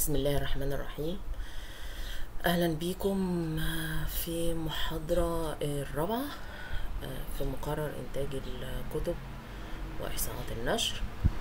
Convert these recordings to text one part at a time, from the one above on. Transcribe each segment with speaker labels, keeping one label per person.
Speaker 1: بسم الله الرحمن الرحيم أهلا بكم في محاضرة الرابعة في مقرر إنتاج الكتب وإحصاءات النشر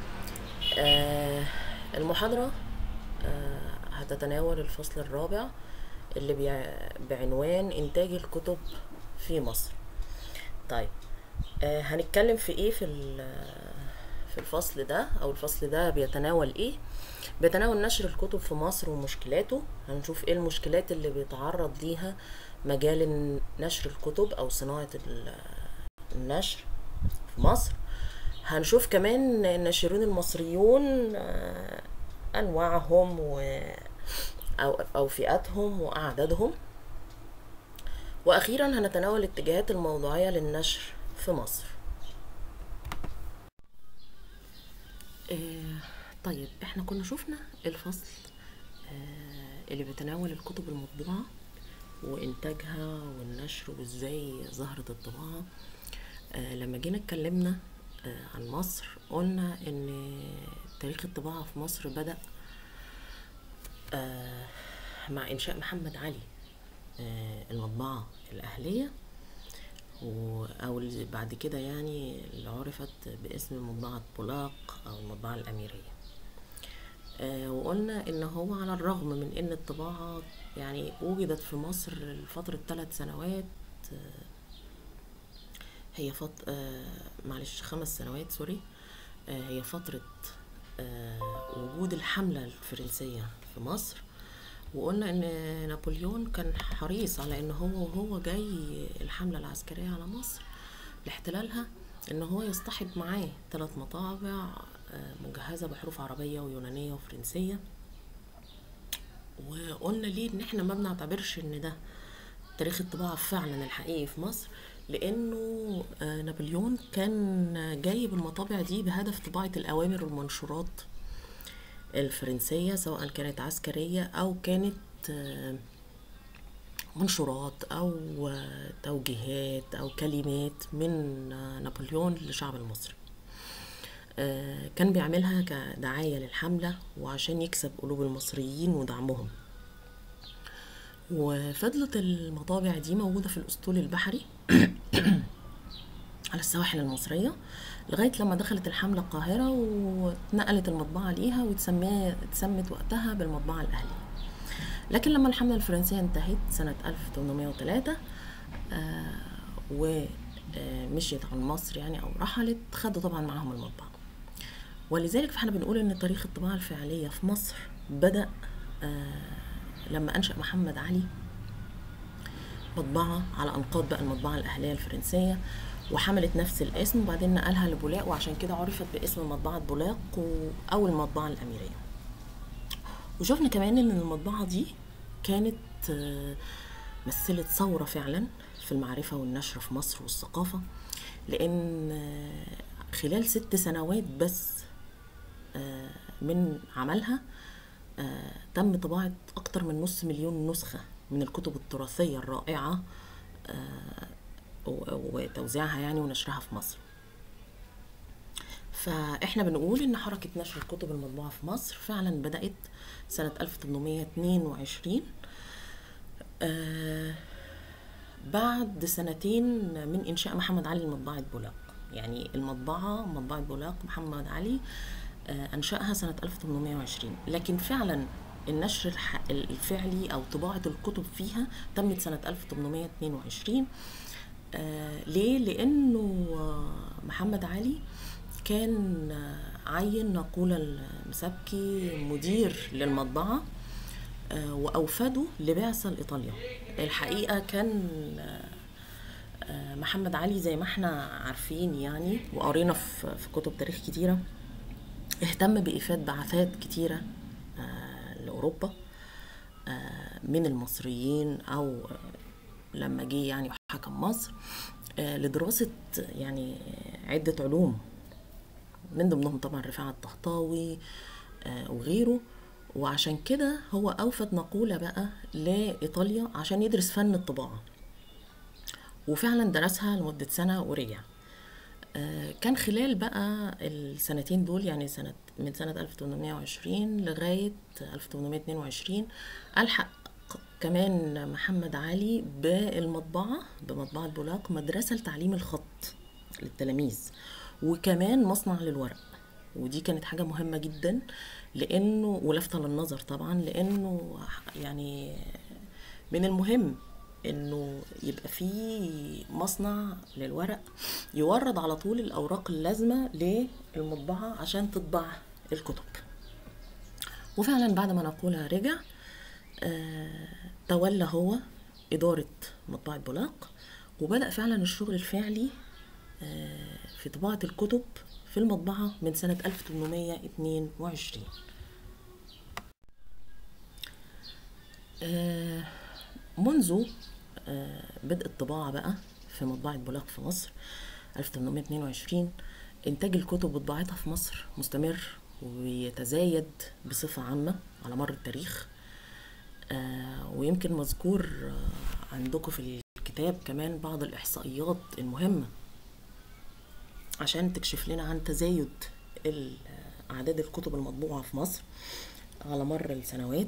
Speaker 1: المحاضرة هتتناول الفصل الرابع اللي بيع- بعنوان إنتاج الكتب في مصر طيب هنتكلم في إيه في ال- في الفصل ده أو الفصل ده بيتناول إيه بيتناول نشر الكتب في مصر ومشكلاته هنشوف ايه المشكلات اللي بيتعرض ليها مجال نشر الكتب او صناعة ال- النشر في مصر هنشوف كمان الناشرين المصريون آه، انواعهم و او او فئاتهم واعدادهم واخيرا هنتناول الاتجاهات الموضوعية للنشر في مصر آه، طيب احنا كنا شفنا الفصل آه، اللي بيتناول الكتب المطبوعة وإنتاجها والنشر وإزاي ظهرت الطباعة آه، لما جينا اتكلمنا آه، عن مصر قلنا إن تاريخ الطباعة في مصر بدأ آه، مع إنشاء محمد علي آه، المطبعة الأهلية و- أو اللي بعد كده يعني اللي عرفت باسم مطبعة بولاق أو المطبعة الأميرية آه، وقلنا ان هو على الرغم من ان الطباعة يعني وجدت في مصر لفترة ثلاث سنوات آه، هي فط... آه، معلش خمس سنوات سوري آه، هي فترة آه، وجود الحملة الفرنسية في مصر وقلنا ان نابليون كان حريص على ان هو وهو جاي الحملة العسكرية على مصر لاحتلالها ان هو يصطحب معاه ثلاث مطابع آه، مجهزة بحروف عربية ويونانية وفرنسية وقلنا ليه ان احنا ما بنعتبرش ان ده تاريخ الطباعة فعلا الحقيقي في مصر لانه آه، نابليون كان جايب المطابع دي بهدف طباعة الاوامر والمنشورات الفرنسية سواء كانت عسكرية او كانت آه، منشورات او آه، توجيهات او كلمات من آه، نابليون للشعب المصري آه، كان بيعملها كدعاية للحملة وعشان يكسب قلوب المصريين ودعمهم وفضلت المطابع دي موجودة في الأسطول البحري على السواحل المصرية لغاية لما دخلت الحملة القاهرة واتنقلت المطبعة ليها واتسميت اتسمت وقتها بالمطبعة الأهلية لكن لما الحملة الفرنسية انتهت سنة 1803 آه ومشيت عن مصر يعني أو رحلت خدوا طبعا معاهم المطبعة ولذلك فاحنا بنقول ان تاريخ الطباعة الفعلية في مصر بدأ آه لما أنشأ محمد علي مطبعة على أنقاض بقى المطبعة الأهلية الفرنسية وحملت نفس الاسم وبعدين نقلها لبولاق وعشان كده عرفت باسم مطبعة بولاق و- أو المطبعة الأميرية وشفنا كمان ان المطبعة دي كانت آه، مثلت ثورة فعلا في المعرفة والنشر في مصر والثقافة لأن آه، خلال ست سنوات بس آه، من عملها آه، تم طباعة أكتر من نص مليون نسخة من الكتب التراثية الرائعة آه، و- وتوزيعها يعني ونشرها في مصر فاحنا بنقول ان حركة نشر الكتب المطبوعة في مصر فعلا بدأت سنة 1822 آه بعد سنتين من إنشاء محمد علي لمطبعة بولاق يعني المطبعة مطبعة بولاق محمد علي آه أنشأها سنة 1820 لكن فعلا النشر الح- الفعلي أو طباعة الكتب فيها تمت سنة 1822 آه ليه؟ لأنه آه، محمد علي كان آه، عين نقول المسبكي مدير للمطبعة آه، وأوفده لبعثة لإيطاليا الحقيقة كان آه، آه، محمد علي زي ما احنا عارفين يعني وقرينا في في كتب تاريخ كتيرة اهتم بإيفاد بعثات كتيرة آه، لأوروبا آه، من المصريين أو آه، لما جه يعني حكم مصر آه، لدراسة يعني عدة علوم من ضمنهم طبعا رفاعة الطهطاوي آه، وغيره وعشان كده هو أوفد نقولة بقى لإيطاليا عشان يدرس فن الطباعة وفعلا درسها لمدة سنة ورجع آه، كان خلال بقى السنتين دول يعني سنة من سنة 1820 لغاية 1822 ألحق كمان محمد علي بالمطبعة بمطبعة بولاق مدرسة لتعليم الخط للتلاميذ وكمان مصنع للورق ودي كانت حاجة مهمة جدا لأنه ولفتة للنظر طبعا لأنه يعني من المهم انه يبقى في مصنع للورق يورد على طول الاوراق اللازمه للمطبعه عشان تطبع الكتب وفعلا بعد ما نقولها رجع آه، تولى هو إدارة مطبعة بولاق وبدأ فعلا الشغل الفعلي آه، في طباعة الكتب في المطبعة من سنة 1822 آه، منذ آه، بدء الطباعة بقى في مطبعة بولاق في مصر 1822 إنتاج الكتب وطباعتها في مصر مستمر ويتزايد بصفة عامة على مر التاريخ آه، ويمكن مذكور آه، عندكم في الكتاب كمان بعض الإحصائيات المهمة عشان تكشف لنا عن تزايد ال- أعداد الكتب المطبوعة في مصر على مر السنوات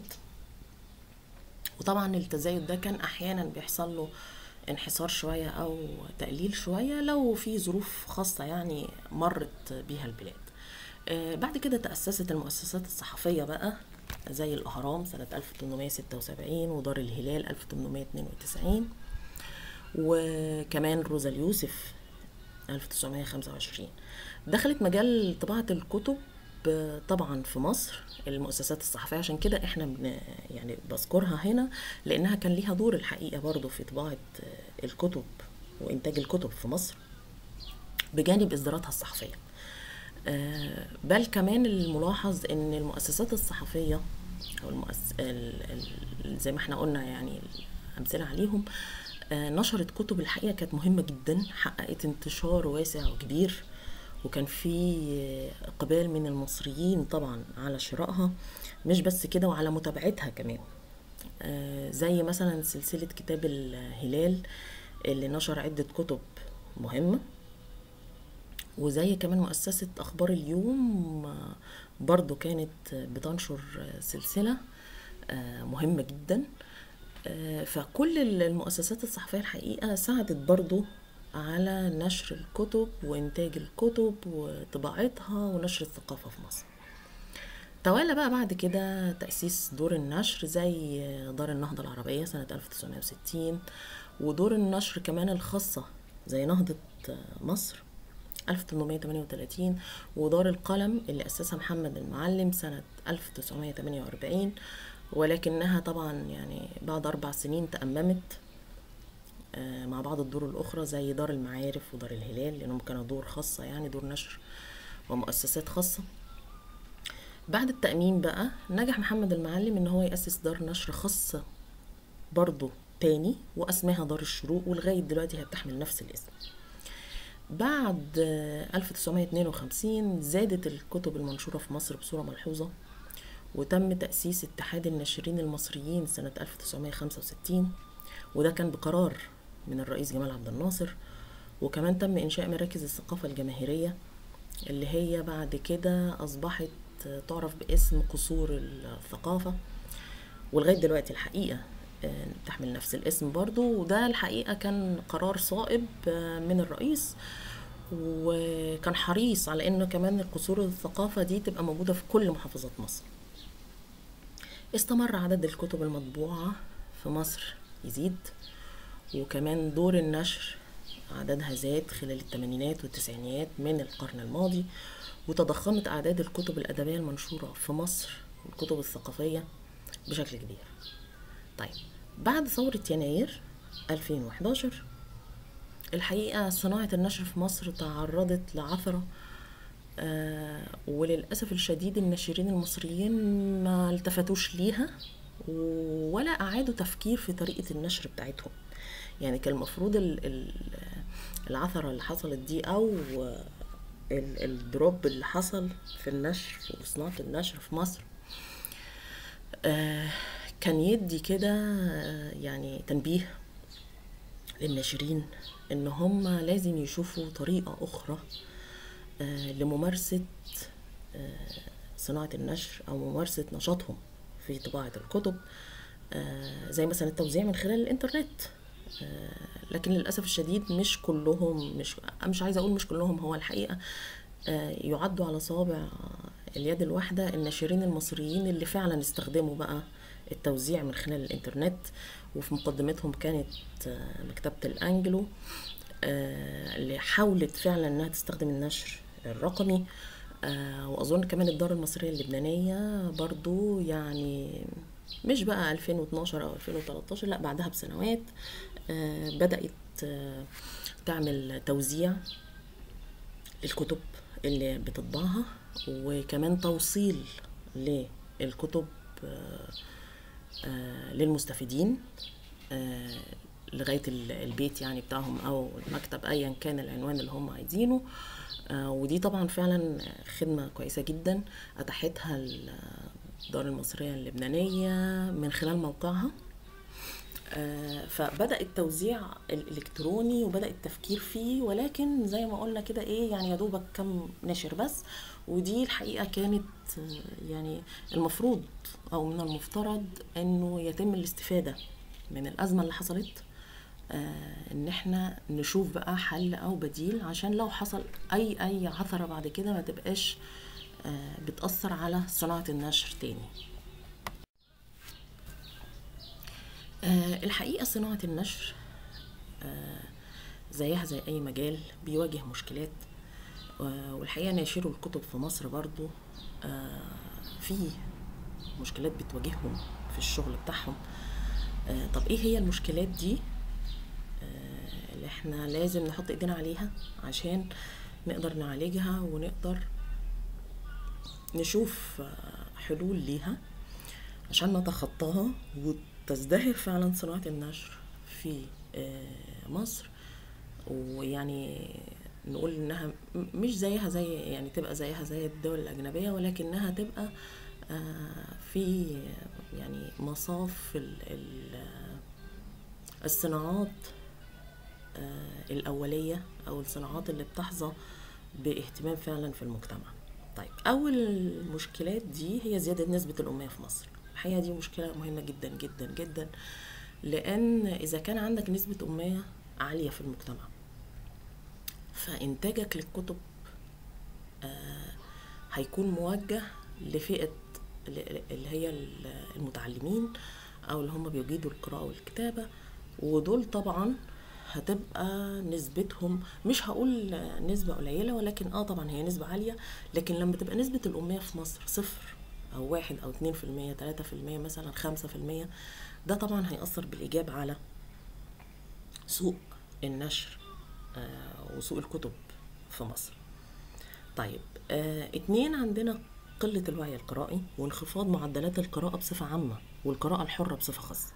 Speaker 1: وطبعا التزايد ده كان احيانا بيحصل له انحسار شوية او تقليل شوية لو في ظروف خاصة يعني مرت بيها البلاد آه، بعد كده تأسست المؤسسات الصحفية بقى زي الأهرام سنة 1876 ودار الهلال 1892 وكمان روزا اليوسف 1925 دخلت مجال طباعة الكتب آه، طبعا في مصر المؤسسات الصحفية عشان كده احنا بن يعني بذكرها هنا لانها كان ليها دور الحقيقة برضو في طباعة آه، الكتب وانتاج الكتب في مصر بجانب اصداراتها الصحفية آه، بل كمان الملاحظ ان المؤسسات الصحفية او المؤس... ال... ال... زي ما احنا قلنا يعني الامثلة عليهم آه، نشرت كتب الحقيقة كانت مهمة جدا حققت انتشار واسع وكبير وكان في اقبال من المصريين طبعا على شرائها مش بس كده وعلى متابعتها كمان آه، زي مثلا سلسلة كتاب الهلال اللي نشر عدة كتب مهمة وزي كمان مؤسسة أخبار اليوم آه، برضو كانت بتنشر سلسلة آه، مهمة جدا آه، فكل المؤسسات الصحفية الحقيقة ساعدت برضو على نشر الكتب وإنتاج الكتب وطباعتها ونشر الثقافة في مصر توالى بقى بعد كده تأسيس دور النشر زي دار النهضة العربية سنة 1960 ودور النشر كمان الخاصة زي نهضة مصر 1838 ودار القلم اللي أسسها محمد المعلم سنة 1948 ولكنها طبعا يعني بعد أربع سنين تأممت آه، مع بعض الدور الأخرى زي دار المعارف ودار الهلال لأنهم كانوا دور خاصة يعني دور نشر ومؤسسات خاصة بعد التأميم بقى نجح محمد المعلم إن هو يأسس دار نشر خاصة برضه تاني وأسماها دار الشروق ولغاية دلوقتي هي بتحمل نفس الاسم بعد آه، 1952 زادت الكتب المنشورة في مصر بصورة ملحوظة وتم تأسيس اتحاد الناشرين المصريين سنة 1965 وده كان بقرار من الرئيس جمال عبد الناصر وكمان تم إنشاء مراكز الثقافة الجماهيرية اللي هي بعد كده أصبحت تعرف باسم قصور الثقافة ولغاية دلوقتي الحقيقة آه، بتحمل نفس الاسم برضو وده الحقيقة كان قرار صائب آه، من الرئيس وكان حريص على انه كمان القصور الثقافة دي تبقى موجودة في كل محافظات مصر استمر عدد الكتب المطبوعة في مصر يزيد وكمان دور النشر عددها زاد خلال الثمانينات والتسعينيات من القرن الماضي وتضخمت أعداد الكتب الأدبية المنشورة في مصر والكتب الثقافية بشكل كبير طيب بعد ثورة يناير 2011 الحقيقة صناعة النشر في مصر تعرضت لعثرة آه وللأسف الشديد الناشرين المصريين ما التفتوش ليها ولا أعادوا تفكير في طريقة النشر بتاعتهم يعني كان المفروض ال- ال- العثرة اللي حصلت دي أو ال- الدروب اللي حصل في النشر وصناعة النشر في مصر آه، كان يدي كده آه، يعني تنبيه للناشرين ان هم لازم يشوفوا طريقة اخرى آه، لممارسة آه، صناعة النشر او ممارسة نشاطهم في طباعة الكتب آه، زي مثلا التوزيع من خلال الانترنت آه، لكن للاسف الشديد مش كلهم مش مش عايزه اقول مش كلهم هو الحقيقه آه، يعدوا على صوابع اليد الواحده الناشرين المصريين اللي فعلا استخدموا بقى التوزيع من خلال الانترنت وفي مقدمتهم كانت آه، مكتبه الانجلو آه، اللي حاولت فعلا انها تستخدم النشر الرقمي آه، واظن كمان الدار المصريه اللبنانيه برضو يعني مش بقى 2012 او 2013 لا بعدها بسنوات آه، بدات آه، تعمل توزيع الكتب اللي بتطبعها وكمان توصيل للكتب آه، آه، للمستفيدين آه، لغاية ال- البيت يعني بتاعهم أو المكتب أيا كان العنوان اللي هم عايزينه آه، ودي طبعا فعلا خدمة كويسة جدا أتاحتها الدار المصرية اللبنانية من خلال موقعها آه، فبدأ التوزيع الإلكتروني وبدأ التفكير فيه ولكن زي ما قلنا كده إيه يعني يا دوبك كم ناشر بس ودي الحقيقة كانت آه، يعني المفروض أو من المفترض إنه يتم الاستفادة من الأزمة اللي حصلت آه، إن إحنا نشوف بقى حل أو بديل عشان لو حصل أي أي عثرة بعد كده ما تبقاش آه، بتأثر على صناعة النشر تاني آه، الحقيقة صناعة النشر آه، زيها زي أي مجال بيواجه مشكلات آه، والحقيقة ناشروا الكتب في مصر برضو آه، في مشكلات بتواجههم في الشغل بتاعهم آه، طب ايه هي المشكلات دي آه، اللي احنا لازم نحط ايدينا عليها عشان نقدر نعالجها ونقدر نشوف آه، حلول ليها عشان نتخطاها وتزدهر فعلا صناعة النشر في آه، مصر ويعني نقول انها م- مش زيها زي يعني تبقى زيها زي الدول الأجنبية ولكنها تبقى آه، في يعني مصاف ال- ال- الصناعات آه، الأولية أو الصناعات اللي بتحظى باهتمام فعلا في المجتمع طيب أول المشكلات دي هي زيادة نسبة الأمية في مصر الحقيقة دي مشكلة مهمة جدا جدا جدا لأن إذا كان عندك نسبة أمية عالية في المجتمع فإنتاجك للكتب آه، هيكون موجه لفئة ل- اللي هي ال- المتعلمين أو اللي هم بيجيدوا القراءة والكتابة ودول طبعا هتبقى نسبتهم مش هقول نسبة قليلة ولكن اه طبعا هي نسبة عالية لكن لما تبقى نسبة الأمية في مصر صفر أو واحد أو اتنين في المية تلاتة في المية مثلا خمسة في المية ده طبعا هيأثر بالإيجاب على سوق النشر آه، وسوق الكتب في مصر طيب آه، اتنين عندنا قلة الوعي القرائي وانخفاض معدلات القراءة بصفة عامة والقراءة الحرة بصفة خاصة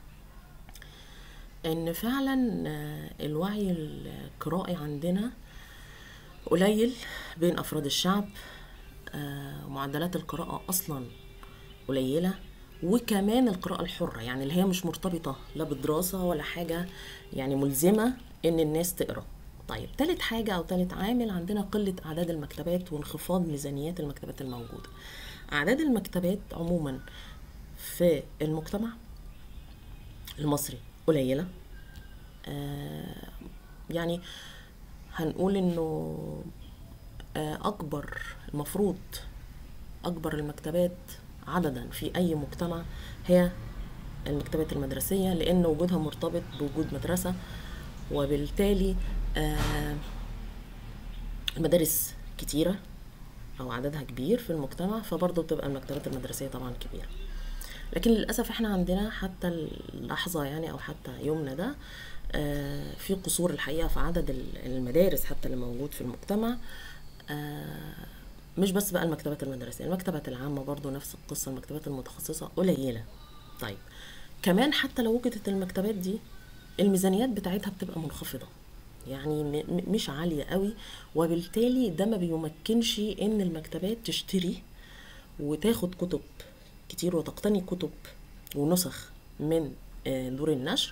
Speaker 1: ان فعلا آه، الوعي القرائي عندنا قليل بين افراد الشعب آه، معدلات القراءة اصلا قليلة وكمان القراءة الحرة يعني اللي هي مش مرتبطة لا بالدراسة ولا حاجة يعني ملزمة ان الناس تقرا طيب تالت حاجة أو تالت عامل عندنا قلة أعداد المكتبات وانخفاض ميزانيات المكتبات الموجودة أعداد المكتبات عموما في المجتمع المصري قليلة آه يعني هنقول انه آه اكبر المفروض اكبر المكتبات عددا في اي مجتمع هي المكتبات المدرسية لان وجودها مرتبط بوجود مدرسة وبالتالي آه المدارس كتيرة او عددها كبير في المجتمع فبرضه بتبقى المكتبات المدرسية طبعا كبيرة لكن للأسف احنا عندنا حتى اللحظة يعني أو حتى يومنا ده آه، في قصور الحقيقة في عدد ال- المدارس حتى اللي موجود في المجتمع آه، مش بس بقى المكتبات المدرسية المكتبات العامة برضو نفس القصة المكتبات المتخصصة قليلة طيب كمان حتى لو وجدت المكتبات دي الميزانيات بتاعتها بتبقى منخفضة يعني م- م- مش عالية قوي وبالتالي ده ما بيمكنش ان المكتبات تشتري وتاخد كتب كتير وتقتني كتب ونسخ من آه، دور النشر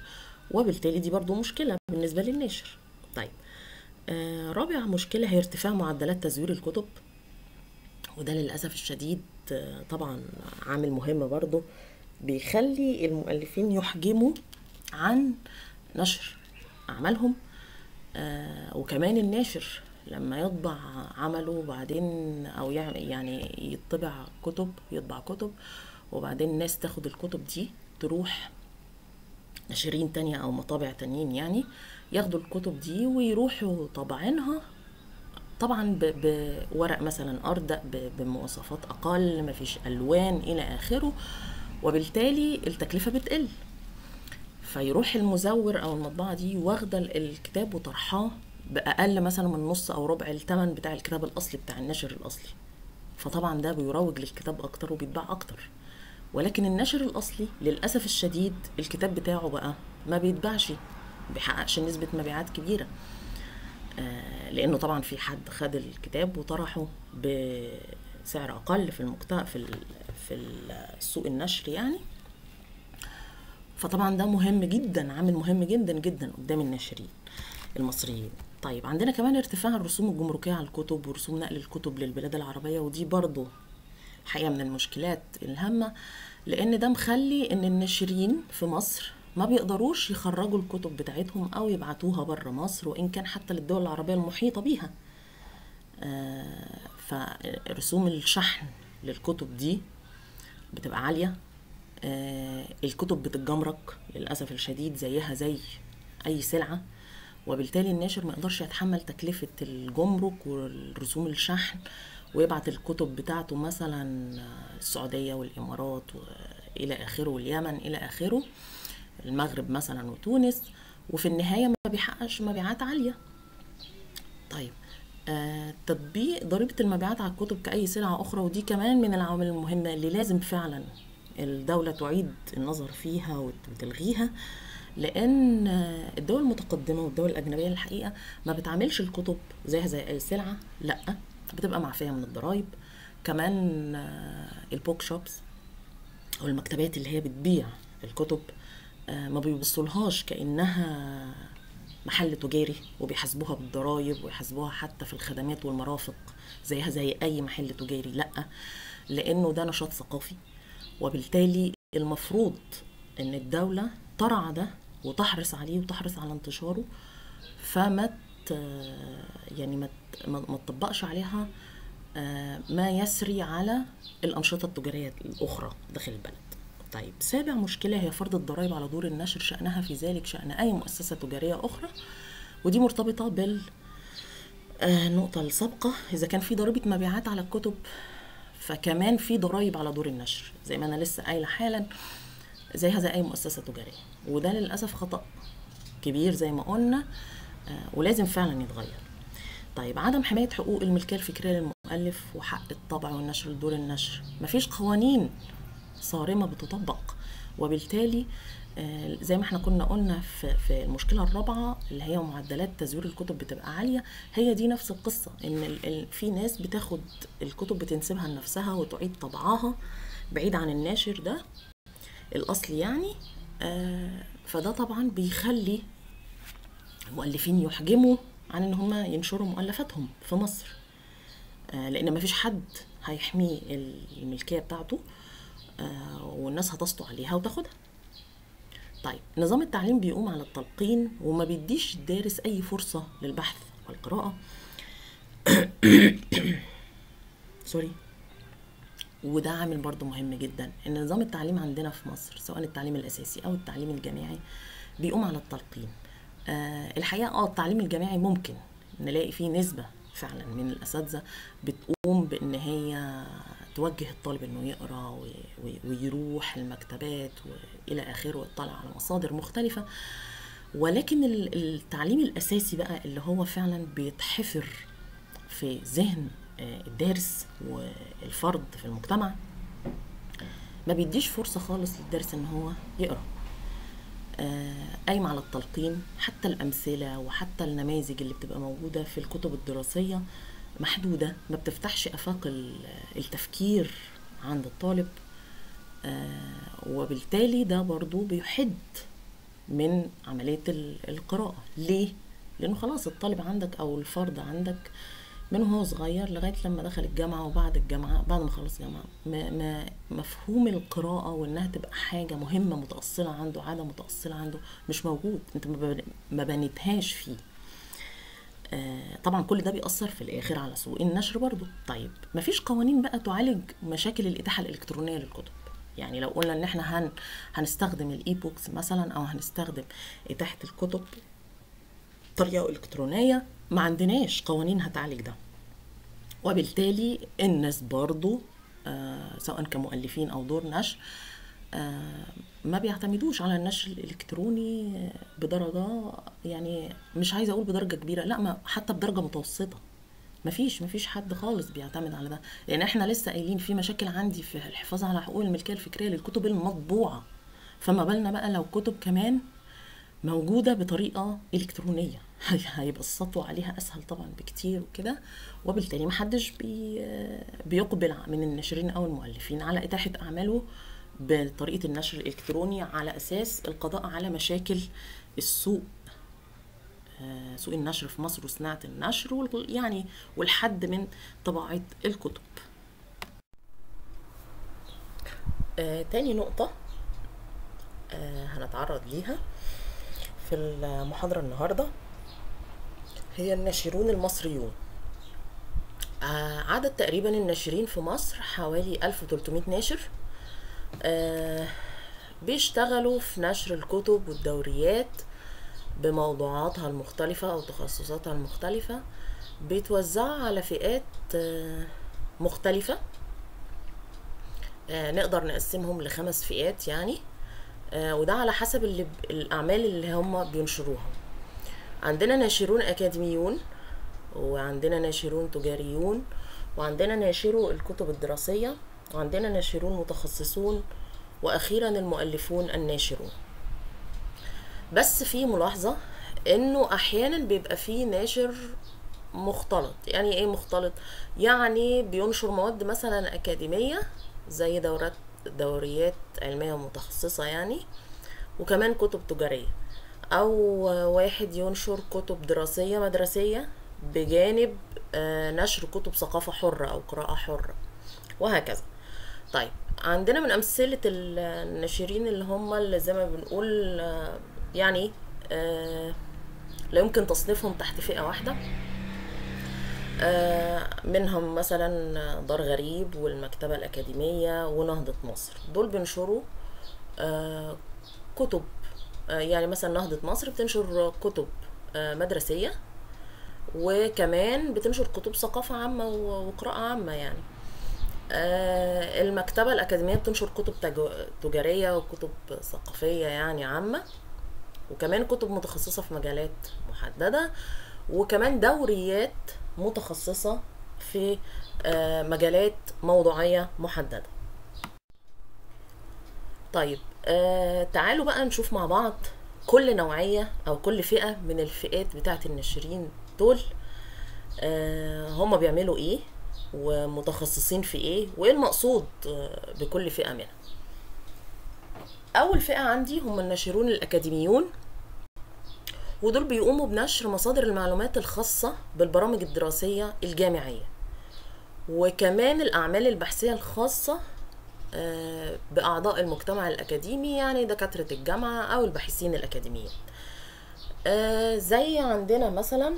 Speaker 1: وبالتالي دي برضو مشكلة بالنسبة للناشر طيب آه رابع مشكلة هي ارتفاع معدلات تزوير الكتب وده للأسف الشديد آه طبعا عامل مهم برضو بيخلي المؤلفين يحجموا عن نشر أعمالهم آه وكمان الناشر لما يطبع عمله وبعدين أو يعني يطبع كتب يطبع كتب وبعدين الناس تاخد الكتب دي تروح ناشرين تانية أو مطابع تانيين يعني ياخدوا الكتب دي ويروحوا طابعينها طبعا بورق مثلا أردأ بمواصفات أقل مفيش ألوان إلى آخره وبالتالي التكلفة بتقل فيروح المزور أو المطبعة دي واخدة الكتاب وطرحاه بأقل مثلا من نص أو ربع الثمن بتاع الكتاب الأصلي بتاع الناشر الأصلي فطبعا ده بيروج للكتاب أكتر وبيتباع أكتر ولكن النشر الاصلي للاسف الشديد الكتاب بتاعه بقى ما بيتباعش بيحققش نسبه مبيعات كبيره آه لانه طبعا في حد خد الكتاب وطرحه بسعر اقل في المقتع في في السوق النشر يعني فطبعا ده مهم جدا عامل مهم جدا جدا قدام الناشرين المصريين طيب عندنا كمان ارتفاع الرسوم الجمركية على الكتب ورسوم نقل الكتب للبلاد العربية ودي برضو حقيقة من المشكلات الهامة لأن ده مخلي إن الناشرين في مصر ما بيقدروش يخرجوا الكتب بتاعتهم أو يبعتوها بره مصر وإن كان حتى للدول العربية المحيطة بيها آه فرسوم الشحن للكتب دي بتبقى عالية آه الكتب بتتجمرك للأسف الشديد زيها زي أي سلعة وبالتالي الناشر ما يقدرش يتحمل تكلفة الجمرك والرسوم الشحن ويبعت الكتب بتاعته مثلا السعودية والإمارات إلى آخره واليمن إلى آخره المغرب مثلا وتونس وفي النهاية ما بيحققش مبيعات عالية طيب آه تطبيق ضريبة المبيعات على الكتب كأي سلعة أخرى ودي كمان من العوامل المهمة اللي لازم فعلا الدولة تعيد النظر فيها وتلغيها لأن الدول المتقدمة والدول الأجنبية الحقيقة ما بتعملش الكتب زيها زي أي سلعة لأ بتبقى معفيه من الضرايب كمان البوك شوبس او المكتبات اللي هي بتبيع الكتب ما بيبصولهاش كانها محل تجاري وبيحاسبوها بالضرايب ويحاسبوها حتى في الخدمات والمرافق زيها زي اي محل تجاري لا لانه ده نشاط ثقافي وبالتالي المفروض ان الدوله ترعى ده وتحرص عليه وتحرص على انتشاره فما يعني ما ما تطبقش عليها ما يسري على الأنشطة التجارية الأخرى داخل البلد طيب سابع مشكلة هي فرض الضرائب على دور النشر شأنها في ذلك شأن أي مؤسسة تجارية أخرى ودي مرتبطة بال النقطة السابقة إذا كان في ضريبة مبيعات على الكتب فكمان في ضرائب على دور النشر زي ما أنا لسه قايلة حالا زيها زي أي مؤسسة تجارية وده للأسف خطأ كبير زي ما قلنا ولازم فعلا يتغير طيب عدم حماية حقوق الملكية الفكرية للمؤلف وحق الطبع والنشر لدور النشر مفيش قوانين صارمة بتطبق وبالتالي زي ما احنا كنا قلنا في, في المشكلة الرابعة اللي هي معدلات تزوير الكتب بتبقى عالية هي دي نفس القصة ان في ناس بتاخد الكتب بتنسبها لنفسها وتعيد طبعها بعيد عن الناشر ده الأصلي يعني فده طبعا بيخلي المؤلفين يحجموا عن ان هم ينشروا مؤلفاتهم في مصر آه لان مفيش حد هيحمي الملكيه بتاعته آه والناس هتسطو عليها وتاخدها طيب نظام التعليم بيقوم على التلقين وما بيديش الدارس اي فرصه للبحث والقراءه سوري وده عامل برضو مهم جدا ان نظام التعليم عندنا في مصر سواء التعليم الاساسي او التعليم الجامعي بيقوم على التلقين آه الحقيقه اه التعليم الجامعي ممكن نلاقي فيه نسبه فعلا من الاساتذه بتقوم بان هي توجه الطالب انه يقرا ويروح المكتبات والى اخره ويطلع على مصادر مختلفه ولكن التعليم الاساسي بقى اللي هو فعلا بيتحفر في ذهن الدارس والفرد في المجتمع ما بيديش فرصه خالص للدارس ان هو يقرا قايم على التلقين حتى الأمثلة وحتى النماذج اللي بتبقى موجودة في الكتب الدراسية محدودة ما بتفتحش آفاق التفكير عند الطالب وبالتالي ده برضو بيحد من عمليه القراءه ليه لانه خلاص الطالب عندك او الفرد عندك من هو صغير لغايه لما دخل الجامعه وبعد الجامعه بعد ما خلص جامعه ما ما مفهوم القراءه وانها تبقى حاجه مهمه متاصله عنده عاده متاصله عنده مش موجود انت ما بنيتهاش فيه آه طبعا كل ده بيأثر في الآخر على سوق النشر برضو طيب مفيش قوانين بقى تعالج مشاكل الإتاحة الإلكترونية للكتب يعني لو قلنا ان احنا هن هنستخدم الاي بوكس مثلا او هنستخدم اتاحه الكتب طريقه الكترونيه ما عندناش قوانين هتعالج ده وبالتالي الناس برضو آه سواء كمؤلفين او دور نشر آه ما بيعتمدوش على النشر الالكتروني بدرجه يعني مش عايزه اقول بدرجه كبيره لا ما حتى بدرجه متوسطه مفيش مفيش حد خالص بيعتمد على ده لان احنا لسه قايلين في مشاكل عندي في الحفاظ على حقوق الملكيه الفكريه للكتب المطبوعه فما بالنا بقى لو كتب كمان موجودة بطريقة إلكترونية هيبقى السطو عليها أسهل طبعا بكتير وكده وبالتالي محدش بي بيقبل من الناشرين أو المؤلفين على إتاحة أعماله بطريقة النشر الإلكتروني على أساس القضاء على مشاكل السوق سوق النشر في مصر وصناعة النشر يعني والحد من طباعة الكتب آه تاني نقطة آه هنتعرض ليها في المحاضرة النهاردة هي الناشرون المصريون آه عدد تقريبا الناشرين في مصر حوالي 1300 ناشر آه بيشتغلوا في نشر الكتب والدوريات بموضوعاتها المختلفة أو تخصصاتها المختلفة بيتوزعوا على فئات مختلفة نقدر نقسمهم لخمس فئات يعني وده على حسب اللي الأعمال اللي هم بينشروها عندنا ناشرون أكاديميون وعندنا ناشرون تجاريون وعندنا ناشرو الكتب الدراسية وعندنا ناشرون متخصصون وأخيرا المؤلفون الناشرون بس في ملاحظة انه احيانا بيبقى فيه ناشر مختلط يعني ايه مختلط يعني بينشر مواد مثلا اكاديمية زي دورات دوريات علمية متخصصة يعني وكمان كتب تجارية او واحد ينشر كتب دراسية مدرسية بجانب نشر كتب ثقافة حرة او قراءة حرة وهكذا طيب عندنا من امثلة الناشرين اللي هم اللي زي ما بنقول يعني آه لا يمكن تصنيفهم تحت فئة واحدة آه منهم مثلا دار غريب والمكتبة الأكاديمية ونهضة مصر دول بينشروا آه كتب آه يعني مثلا نهضة مصر بتنشر كتب آه مدرسية وكمان بتنشر كتب ثقافة عامة وقراءة عامة يعني آه المكتبة الأكاديمية بتنشر كتب تجارية وكتب ثقافية يعني عامة وكمان كتب متخصصة في مجالات محددة وكمان دوريات متخصصة في مجالات موضوعية محددة طيب تعالوا بقى نشوف مع بعض كل نوعية أو كل فئة من الفئات بتاعة الناشرين دول هما بيعملوا ايه ومتخصصين في ايه وايه المقصود بكل فئة منها أول فئة عندي هم الناشرون الأكاديميون ودول بيقوموا بنشر مصادر المعلومات الخاصة بالبرامج الدراسية الجامعية وكمان الأعمال البحثية الخاصة بأعضاء المجتمع الأكاديمي يعني دكاترة الجامعة أو الباحثين الأكاديميين زي عندنا مثلا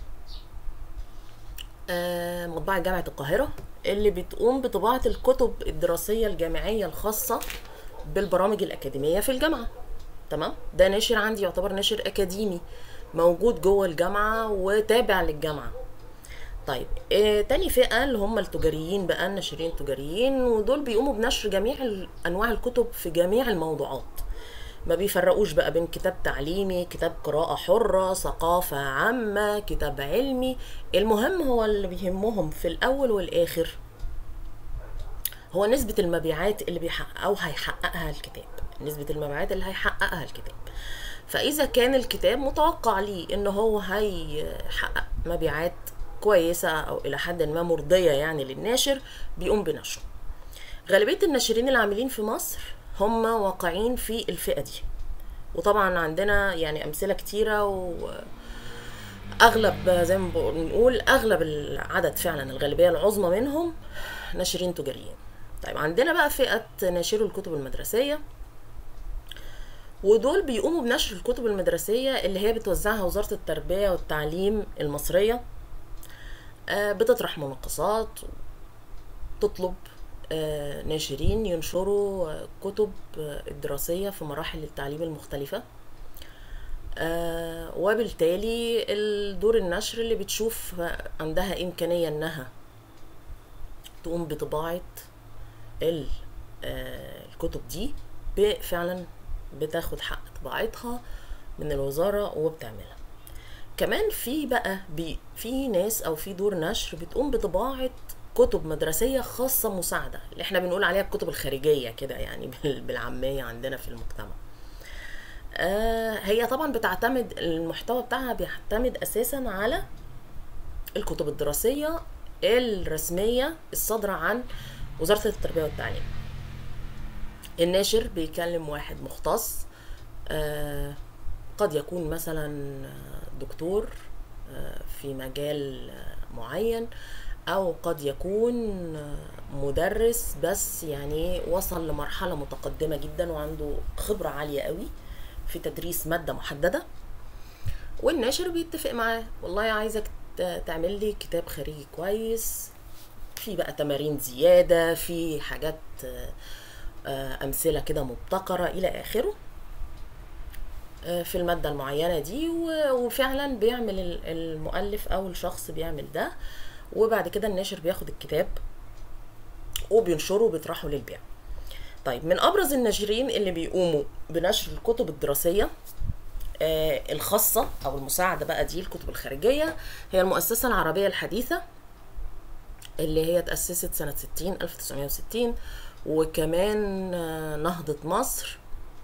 Speaker 1: مطبعة جامعة القاهرة اللي بتقوم بطباعة الكتب الدراسية الجامعية الخاصة بالبرامج الأكاديمية في الجامعة تمام ده ناشر عندي يعتبر ناشر أكاديمي موجود جوه الجامعة وتابع للجامعة طيب آه تاني فئة اللي هم التجاريين بقى الناشرين التجاريين ودول بيقوموا بنشر جميع أنواع الكتب في جميع الموضوعات ما بيفرقوش بقى بين كتاب تعليمي كتاب قراءة حرة ثقافة عامة كتاب علمي المهم هو اللي بيهمهم في الأول والآخر هو نسبة المبيعات اللي بيحقق أو هيحققها الكتاب نسبة المبيعات اللي هيحققها الكتاب فإذا كان الكتاب متوقع ليه إن هو هيحقق مبيعات كويسة أو إلى حد ما مرضية يعني للناشر بيقوم بنشره غالبية الناشرين العاملين في مصر هم واقعين في الفئة دي وطبعا عندنا يعني امثله كتيره واغلب زي ما بنقول اغلب العدد فعلا الغالبيه العظمى منهم ناشرين تجاريين طيب عندنا بقى فئه ناشرو الكتب المدرسيه ودول بيقوموا بنشر الكتب المدرسية اللي هي بتوزعها وزارة التربية والتعليم المصرية آه، بتطرح مناقصات تطلب آه، ناشرين ينشروا آه، كتب الدراسية في مراحل التعليم المختلفة وبالتالي الدور النشر اللي بتشوف عندها إمكانية إنها تقوم بطباعة الكتب دي فعلا بتاخد حق طباعتها من الوزارة وبتعملها كمان في بقى بي في ناس او في دور نشر بتقوم بطباعة كتب مدرسية خاصة مساعدة اللي احنا بنقول عليها الكتب الخارجية كده يعني بالعامية عندنا في المجتمع آه هي طبعا بتعتمد المحتوى بتاعها بيعتمد اساسا على الكتب الدراسية الرسمية الصادرة عن وزارة التربية والتعليم الناشر بيكلم واحد مختص آه قد يكون مثلا دكتور آه في مجال معين او قد يكون مدرس بس يعني وصل لمرحلة متقدمة جدا وعنده خبرة عالية قوي في تدريس مادة محددة والناشر بيتفق معاه والله عايزك تعمل لي كتاب خارجي كويس في بقى تمارين زيادة في حاجات أمثلة كده مبتكرة إلى آخره في المادة المعينة دي وفعلا بيعمل المؤلف أو الشخص بيعمل ده وبعد كده الناشر بياخد الكتاب وبينشره وبيطرحه للبيع طيب من أبرز الناشرين اللي بيقوموا بنشر الكتب الدراسية الخاصة أو المساعدة بقى دي الكتب الخارجية هي المؤسسة العربية الحديثة اللي هي تأسست سنة 60 1960 وكمان نهضة مصر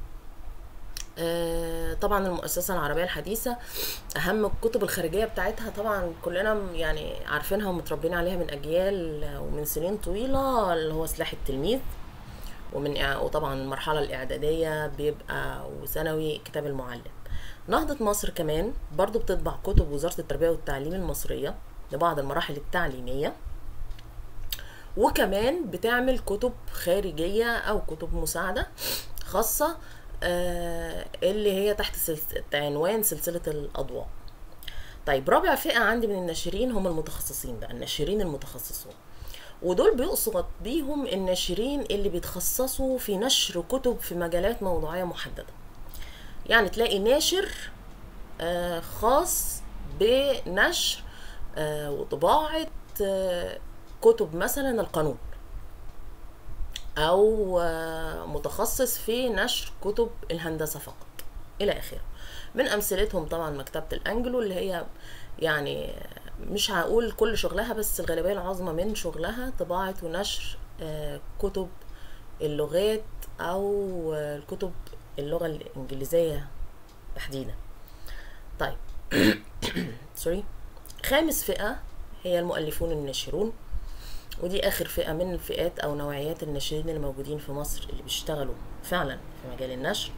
Speaker 1: طبعا المؤسسة العربية الحديثة أهم الكتب الخارجية بتاعتها طبعا كلنا يعني عارفينها ومتربيين عليها من أجيال ومن سنين طويلة اللي هو سلاح التلميذ ومن وطبعا المرحلة الإعدادية بيبقى وثانوي كتاب المعلم نهضة مصر كمان برضو بتطبع كتب وزارة التربية والتعليم المصرية لبعض المراحل التعليمية وكمان بتعمل كتب خارجية أو كتب مساعدة خاصة آه اللي هي تحت عنوان سلسلة الأضواء طيب رابع فئة عندي من الناشرين هم المتخصصين بقى الناشرين المتخصصون ودول بيقصد بيهم الناشرين اللي بيتخصصوا في نشر كتب في مجالات موضوعية محددة يعني تلاقي ناشر آه خاص بنشر آه وطباعة كتب مثلا القانون او متخصص في نشر كتب الهندسه فقط الى اخره من امثلتهم طبعا مكتبه الانجلو اللي هي يعني مش هقول كل شغلها بس الغالبيه العظمى من شغلها طباعه ونشر كتب اللغات او الكتب اللغه الانجليزيه تحديدا طيب سوري خامس فئه هي المؤلفون الناشرون ودي اخر فئه من الفئات او نوعيات الناشرين اللي موجودين في مصر اللي بيشتغلوا فعلا في مجال النشر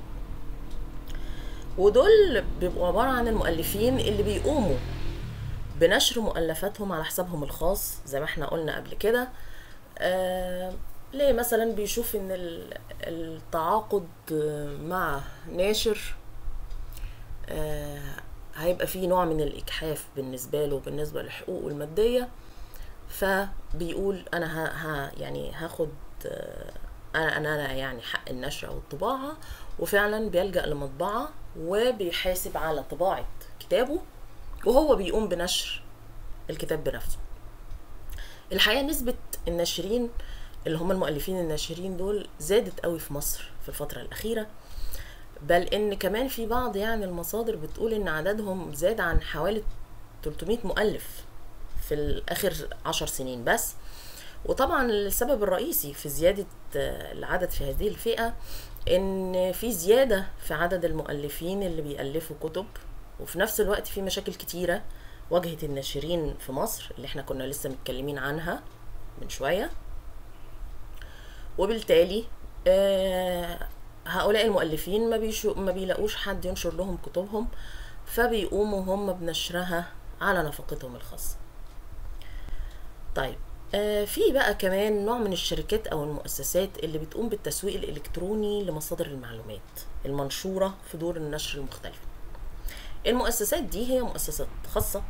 Speaker 1: ودول بيبقوا عباره عن المؤلفين اللي بيقوموا بنشر مؤلفاتهم على حسابهم الخاص زي ما احنا قلنا قبل كده آه ليه مثلا بيشوف ان التعاقد مع ناشر آه هيبقى فيه نوع من الاجحاف بالنسبه له بالنسبه لحقوقه الماديه فبيقول انا ها, ها يعني هاخد انا انا يعني حق النشر او الطباعه وفعلا بيلجا لمطبعه وبيحاسب على طباعه كتابه وهو بيقوم بنشر الكتاب بنفسه الحقيقه نسبه الناشرين اللي هم المؤلفين الناشرين دول زادت قوي في مصر في الفتره الاخيره بل ان كمان في بعض يعني المصادر بتقول ان عددهم زاد عن حوالي 300 مؤلف في الآخر عشر سنين بس وطبعا السبب الرئيسي في زيادة العدد في هذه الفئة إن في زيادة في عدد المؤلفين اللي بيألفوا كتب وفي نفس الوقت في مشاكل كتيرة واجهت الناشرين في مصر اللي احنا كنا لسه متكلمين عنها من شوية وبالتالي هؤلاء المؤلفين ما, بيشو ما بيلاقوش حد ينشر لهم كتبهم فبيقوموا هم بنشرها على نفقتهم الخاصة طيب آه في بقى كمان نوع من الشركات او المؤسسات اللي بتقوم بالتسويق الالكتروني لمصادر المعلومات المنشورة في دور النشر المختلفة المؤسسات دي هي مؤسسات خاصة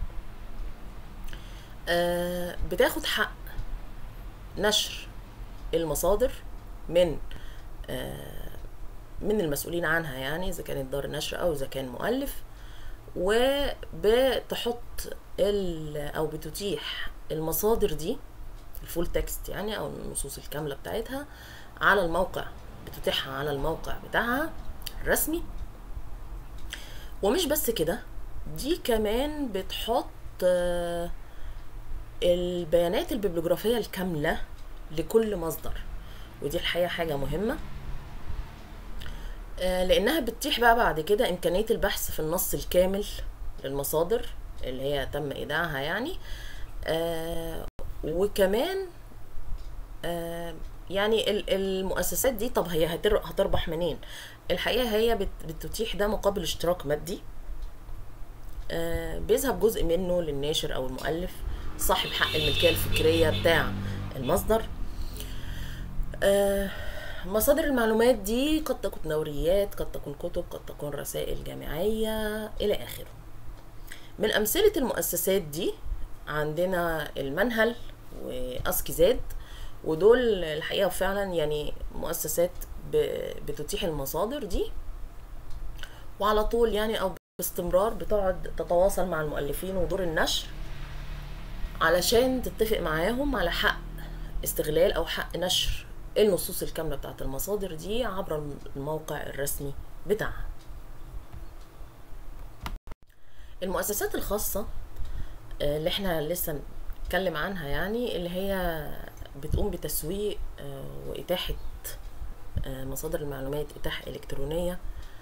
Speaker 1: آه بتاخد حق نشر المصادر من آه من المسؤولين عنها يعني اذا كانت دار نشر او اذا كان مؤلف وبتحط او بتتيح المصادر دي الفول تكست يعني او النصوص الكامله بتاعتها على الموقع بتتيحها على الموقع بتاعها الرسمي ومش بس كده دي كمان بتحط البيانات الببليوغرافيه الكامله لكل مصدر ودي الحقيقه حاجه مهمه لانها بتتيح بقى بعد كده امكانيه البحث في النص الكامل للمصادر اللي هي تم ايداعها يعني آه وكمان آه يعني المؤسسات دي طب هي هتربح منين الحقيقه هي بتتيح ده مقابل اشتراك مادي آه بيذهب جزء منه للناشر او المؤلف صاحب حق الملكيه الفكريه بتاع المصدر آه مصادر المعلومات دي قد تكون دوريات قد تكون كتب قد تكون رسائل جامعيه الى اخره من امثله المؤسسات دي عندنا المنهل واسكيزاد ودول الحقيقه فعلا يعني مؤسسات بتتيح المصادر دي وعلى طول يعني او باستمرار بتقعد تتواصل مع المؤلفين ودور النشر علشان تتفق معاهم على حق استغلال او حق نشر النصوص الكامله بتاعت المصادر دي عبر الموقع الرسمي بتاعها المؤسسات الخاصه اللي احنا لسه نتكلم عنها يعني اللي هي بتقوم بتسويق وإتاحة مصادر المعلومات إتاحة إلكترونية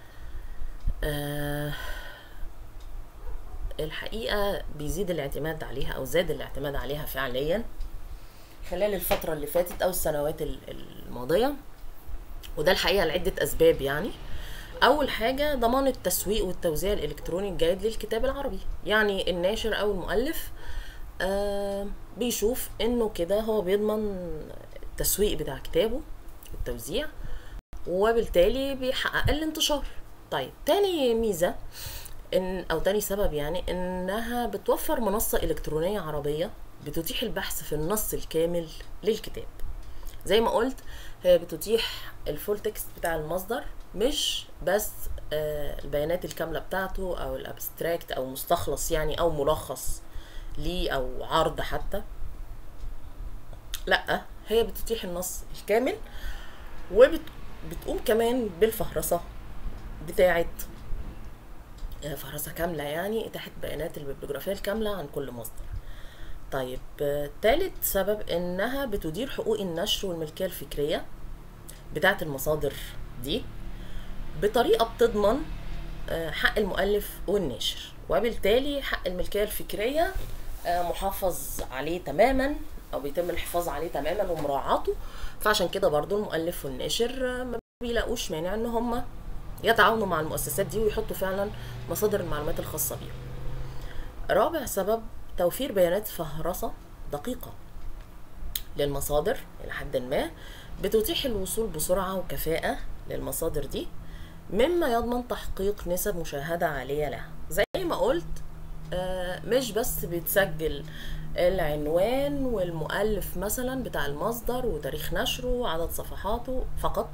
Speaker 1: الحقيقة بيزيد الاعتماد عليها أو زاد الاعتماد عليها فعليا خلال الفترة اللي فاتت أو السنوات الماضية وده الحقيقة لعدة أسباب يعني أول حاجة ضمان التسويق والتوزيع الإلكتروني الجيد للكتاب العربي يعني الناشر أو المؤلف آه بيشوف إنه كده هو بيضمن التسويق بتاع كتابه والتوزيع وبالتالي بيحقق الانتشار طيب تاني ميزة إن أو تاني سبب يعني إنها بتوفر منصة إلكترونية عربية بتتيح البحث في النص الكامل للكتاب زي ما قلت هي بتتيح الفول تكست بتاع المصدر مش بس آه البيانات الكاملة بتاعته أو الأبستراكت أو مستخلص يعني أو ملخص ليه أو عرض حتى لأ هي بتتيح النص الكامل وبتقوم كمان بالفهرسة بتاعة آه فهرسة كاملة يعني إتاحة بيانات الببليوغرافية الكاملة عن كل مصدر طيب آه تالت سبب إنها بتدير حقوق النشر والملكية الفكرية بتاعة المصادر دي بطريقه بتضمن حق المؤلف والناشر وبالتالي حق الملكيه الفكريه محافظ عليه تماما او بيتم الحفاظ عليه تماما ومراعاته فعشان كده برضو المؤلف والناشر ما بيلاقوش مانع ان هم يتعاونوا مع المؤسسات دي ويحطوا فعلا مصادر المعلومات الخاصه بيهم رابع سبب توفير بيانات فهرسه دقيقه للمصادر الى حد ما بتتيح الوصول بسرعه وكفاءه للمصادر دي مما يضمن تحقيق نسب مشاهدة عالية لها زي ما قلت آه مش بس بتسجل العنوان والمؤلف مثلا بتاع المصدر وتاريخ نشره وعدد صفحاته فقط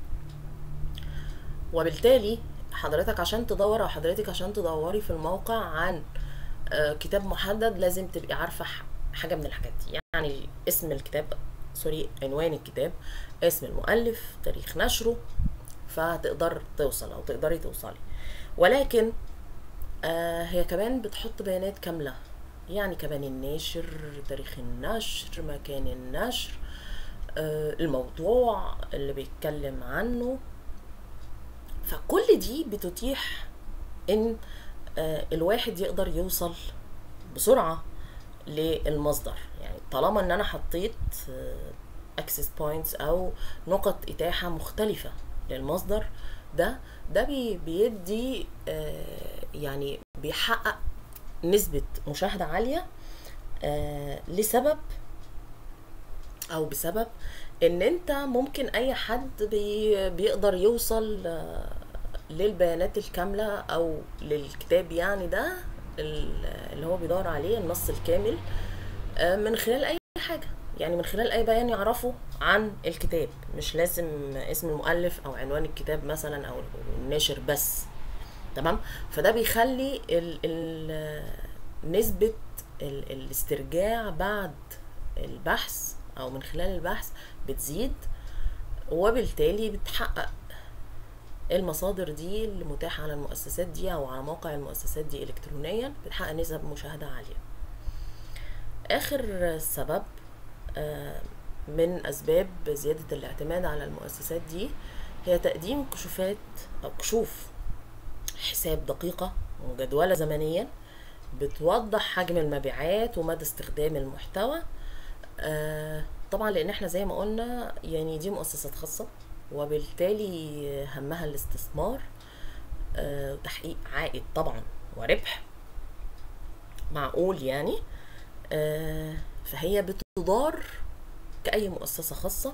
Speaker 1: وبالتالي حضرتك عشان تدور او حضرتك عشان تدوري في الموقع عن آه كتاب محدد لازم تبقي عارفة حاجة من الحاجات دي يعني اسم الكتاب سوري عنوان الكتاب اسم المؤلف تاريخ نشره فهتقدر توصل او تقدري توصلي ولكن آه هي كمان بتحط بيانات كامله يعني كمان الناشر تاريخ النشر مكان النشر آه الموضوع اللي بيتكلم عنه فكل دي بتتيح ان آه الواحد يقدر يوصل بسرعه للمصدر يعني طالما ان انا حطيت اكسس بوينتس او نقط اتاحه مختلفه للمصدر ده ده بي بيدي آه، يعني بيحقق نسبة مشاهدة عالية آه، لسبب او بسبب ان انت ممكن اي حد بي بيقدر يوصل آه، للبيانات الكاملة او للكتاب يعني ده ال- اللي هو بيدور عليه النص الكامل آه، من خلال اي حاجة يعني من خلال اي بيان يعرفه عن الكتاب مش لازم اسم المؤلف او عنوان الكتاب مثلا او الناشر بس تمام فده بيخلي ال ال نسبة ال الاسترجاع بعد البحث او من خلال البحث بتزيد وبالتالي بتحقق المصادر دي المتاحة على المؤسسات دي او على موقع المؤسسات دي الكترونيا بتحقق نسب مشاهدة عالية اخر سبب آه، من اسباب زيادة الاعتماد على المؤسسات دي هي تقديم كشوفات او كشوف حساب دقيقة ومجدولة زمنيا بتوضح حجم المبيعات ومدى استخدام المحتوى آه، طبعا لان احنا زي ما قلنا يعني دي مؤسسات خاصة وبالتالي همها الاستثمار آه، وتحقيق عائد طبعا وربح معقول يعني آه، فهي بتدار كأي مؤسسة خاصة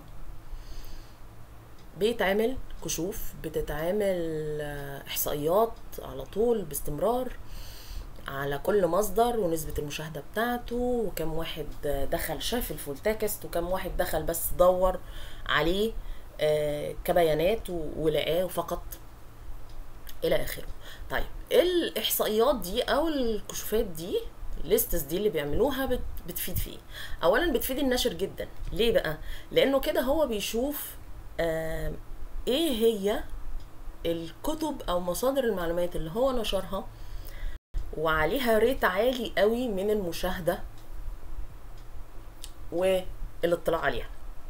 Speaker 1: بيتعمل كشوف بتتعمل آه، إحصائيات على طول باستمرار على كل مصدر ونسبة المشاهدة بتاعته وكم واحد آه، دخل شاف الفولتاكست وكم واحد دخل بس دور عليه آه، كبيانات و- ولقاه فقط الى اخره طيب الاحصائيات دي او الكشوفات دي الليستس دي اللي بيعملوها بت بتفيد في ايه اولا بتفيد الناشر جدا ليه بقى لانه كده هو بيشوف آه ايه هي الكتب او مصادر المعلومات اللي هو نشرها وعليها ريت عالي قوي من المشاهده والاطلاع عليها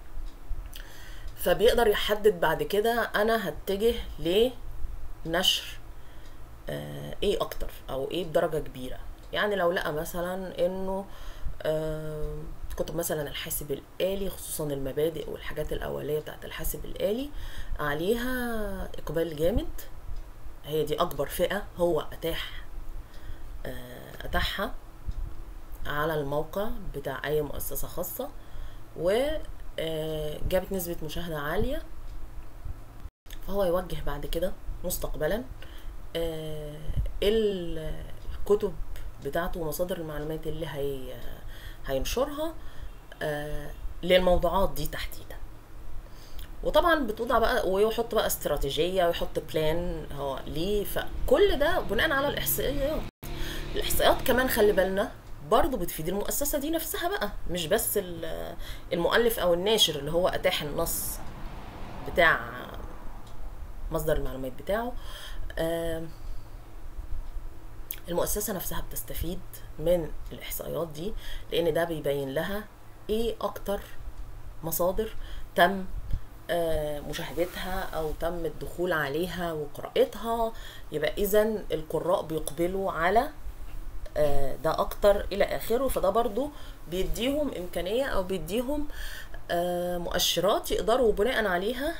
Speaker 1: فبيقدر يحدد بعد كده انا هتجه لنشر آه، ايه اكتر او ايه بدرجه كبيره يعني لو لقى مثلا انه آه، كتب مثلا الحاسب الآلي خصوصا المبادئ والحاجات الأولية بتاعت الحاسب الآلي عليها إقبال جامد هي دي أكبر فئة هو أتاح آه، أتاحها على الموقع بتاع أي مؤسسة خاصة وجابت نسبة مشاهدة عالية فهو يوجه بعد كده مستقبلا آه، ال- الكتب بتاعته ومصادر المعلومات اللي هي هينشرها آه، للموضوعات دي تحديدا وطبعا بتوضع بقى ويحط بقى استراتيجية ويحط بلان هو ليه فكل ده بناء على الإحصائيات الإحصائيات كمان خلي بالنا برضه بتفيد المؤسسة دي نفسها بقى مش بس ال- المؤلف أو الناشر اللي هو أتاح النص بتاع مصدر المعلومات بتاعه آم، المؤسسة نفسها بتستفيد من الإحصائيات دي لأن ده بيبين لها إيه أكتر مصادر تم آه، مشاهدتها أو تم الدخول عليها وقراءتها يبقى إذا القراء بيقبلوا على آه، ده أكتر إلى آخره فده برضو بيديهم إمكانية أو بيديهم آه، مؤشرات يقدروا بناء عليها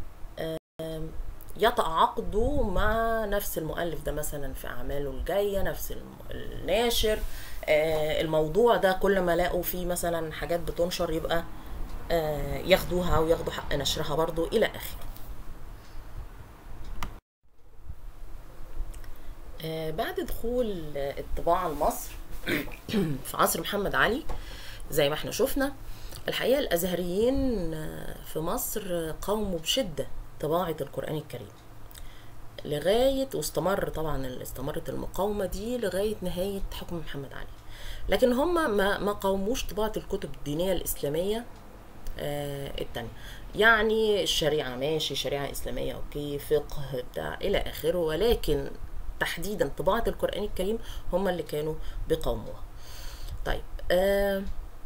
Speaker 1: يتعاقدوا مع نفس المؤلف ده مثلا في أعماله الجاية نفس الم- الناشر آه، الموضوع ده كل ما لاقوا فيه مثلا حاجات بتنشر يبقى آه، ياخدوها وياخدوا حق نشرها برضو إلى آخره آه، بعد دخول آه، الطباعة لمصر في عصر محمد علي زي ما احنا شفنا الحقيقة الأزهريين آه، في مصر آه، قاوموا بشدة طباعة القرآن الكريم لغاية واستمر طبعا استمرت المقاومة دي لغاية نهاية حكم محمد علي لكن هم ما ما قاوموش طباعة الكتب الدينية الإسلامية آه التانية يعني الشريعة ماشي شريعة إسلامية أوكي فقه بتاع إلى آخره ولكن تحديدا طباعة القرآن الكريم هم اللي كانوا بيقاوموها طيب آه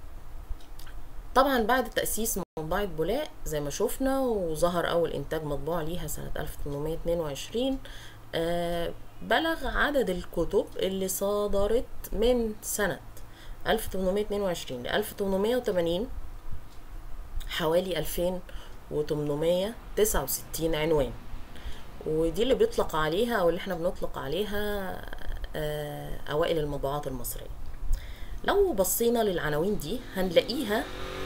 Speaker 1: طبعا بعد تأسيس مطبعة بولاق زي ما شفنا وظهر أول إنتاج مطبوع ليها سنة 1822 آه بلغ عدد الكتب اللي صدرت من سنة 1822 ل 1880 حوالي 2000 و869 عنوان ودي اللي بيطلق عليها او اللي احنا بنطلق عليها آه، اوائل المطبوعات المصريه لو بصينا للعناوين دي هنلاقيها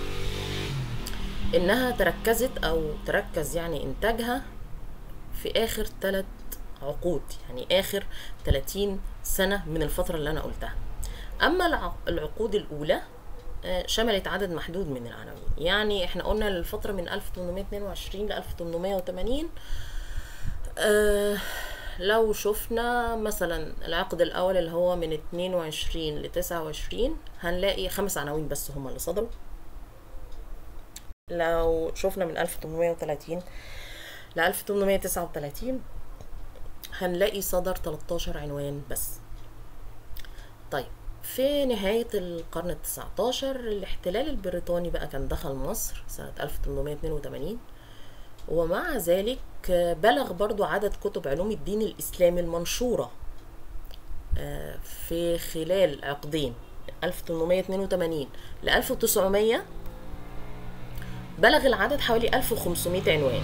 Speaker 1: انها تركزت او تركز يعني انتاجها في اخر ثلاث عقود يعني اخر 30 سنه من الفتره اللي انا قلتها اما الع- العقود الاولى آه، شملت عدد محدود من العناوين يعني احنا قلنا الفتره من 1822 ل 1880 آه لو شفنا مثلا العقد الأول اللي هو من 22 ل 29 هنلاقي خمس عناوين بس هما اللي صدروا لو شفنا من 1830 ل 1839 هنلاقي صدر 13 عنوان بس طيب في نهاية القرن التسعة عشر الاحتلال البريطاني بقى كان دخل مصر سنة 1882 ومع ذلك بلغ برضو عدد كتب علوم الدين الإسلامي المنشورة آه، في خلال عقدين 1882 ل 1900 بلغ العدد حوالي 1500 عنوان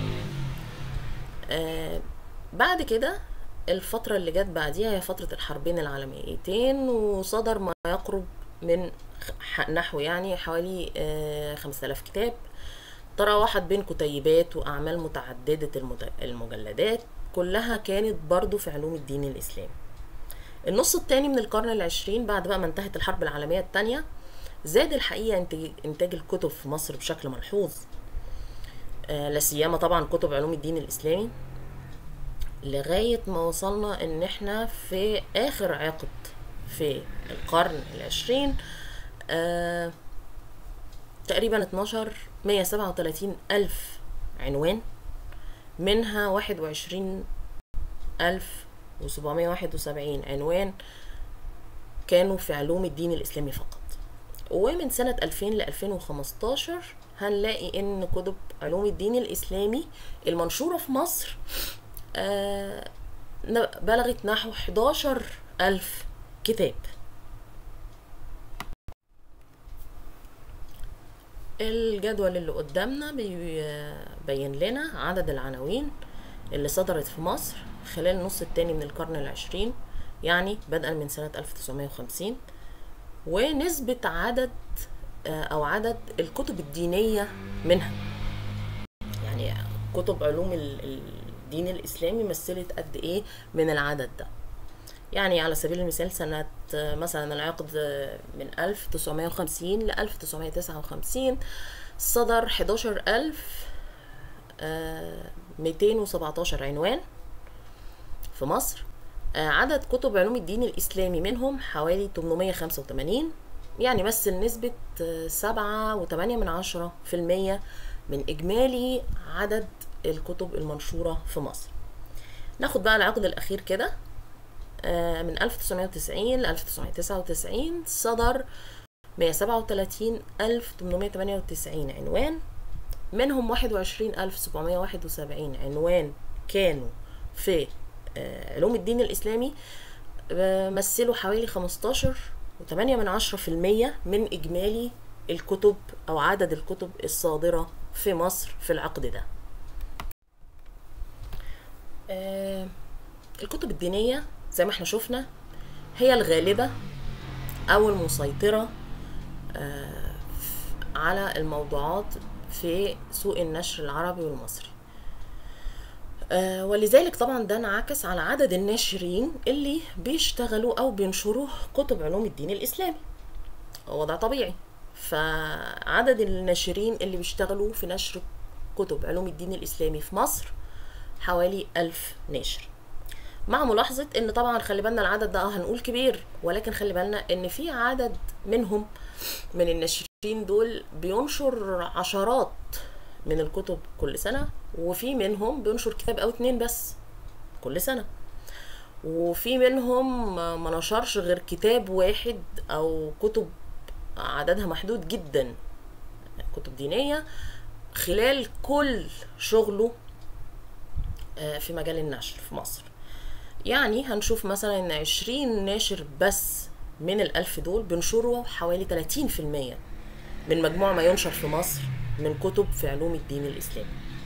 Speaker 1: آه، بعد كده الفترة اللي جت بعديها هي فترة الحربين العالميتين وصدر ما يقرب من خ- نحو يعني حوالي آه، 5000 كتاب تراوحت بين كتيبات وأعمال متعددة المت- المجلدات كلها كانت برضو في علوم الدين الإسلامي النص التاني من القرن العشرين بعد بقى ما انتهت الحرب العالمية التانية زاد الحقيقة إنتاج, إنتاج الكتب في مصر بشكل ملحوظ آه، لا سيما طبعا كتب علوم الدين الإسلامي لغاية ما وصلنا إن إحنا في آخر عقد في القرن العشرين آه تقريبا 12 137 ألف عنوان منها 21 ألف وسبعمية واحد وسبعين عنوان كانوا في علوم الدين الإسلامي فقط ومن سنة 2000 ل 2015 هنلاقي إن كتب علوم الدين الإسلامي المنشورة في مصر آه ن- بلغت نحو 11 ألف كتاب الجدول اللي قدامنا بيبين لنا عدد العناوين اللي صدرت في مصر خلال النص التاني من القرن العشرين يعني بدءا من سنة 1950 ونسبة عدد آه، أو عدد الكتب الدينية منها يعني كتب علوم ال- الدين الإسلامي مثلت قد إيه من العدد ده يعني على سبيل المثال سنة آه، مثلا العقد آه، من 1950 ل 1959 صدر 11000 آه، 217 عنوان في مصر آه، عدد كتب علوم الدين الإسلامي منهم حوالي 885 يعني مثل نسبة آه، سبعة وتمانية من عشرة في المية من إجمالي عدد الكتب المنشورة في مصر ناخد بقى العقد الأخير كده آه، من 1990 ل 1999 صدر 137898 عنوان منهم 21771 عنوان كانوا في آه، علوم الدين الإسلامي آه، مثلوا حوالي 15 وتمانية من عشرة في المية من إجمالي الكتب أو عدد الكتب الصادرة في مصر في العقد ده آه، الكتب الدينية زي ما احنا شفنا هي الغالبة أو المسيطرة آه، ف- على الموضوعات في سوق النشر العربي والمصري آه، ولذلك طبعا ده انعكس على عدد الناشرين اللي بيشتغلوا أو بينشروا كتب علوم الدين الإسلامي هو ده طبيعي فعدد الناشرين اللي بيشتغلوا في نشر كتب علوم الدين الإسلامي في مصر حوالي ألف ناشر مع ملاحظة ان طبعا خلي بالنا العدد ده اه هنقول كبير ولكن خلي بالنا ان في عدد منهم من الناشرين دول بينشر عشرات من الكتب كل سنة وفي منهم بينشر كتاب او اتنين بس كل سنة وفي منهم ما نشرش غير كتاب واحد او كتب عددها محدود جدا كتب دينية خلال كل شغله آه، في مجال النشر في مصر يعني هنشوف مثلا ان عشرين ناشر بس من الألف دول بينشروا حوالي تلاتين في المية من مجموع ما ينشر في مصر من كتب في علوم الدين الإسلامي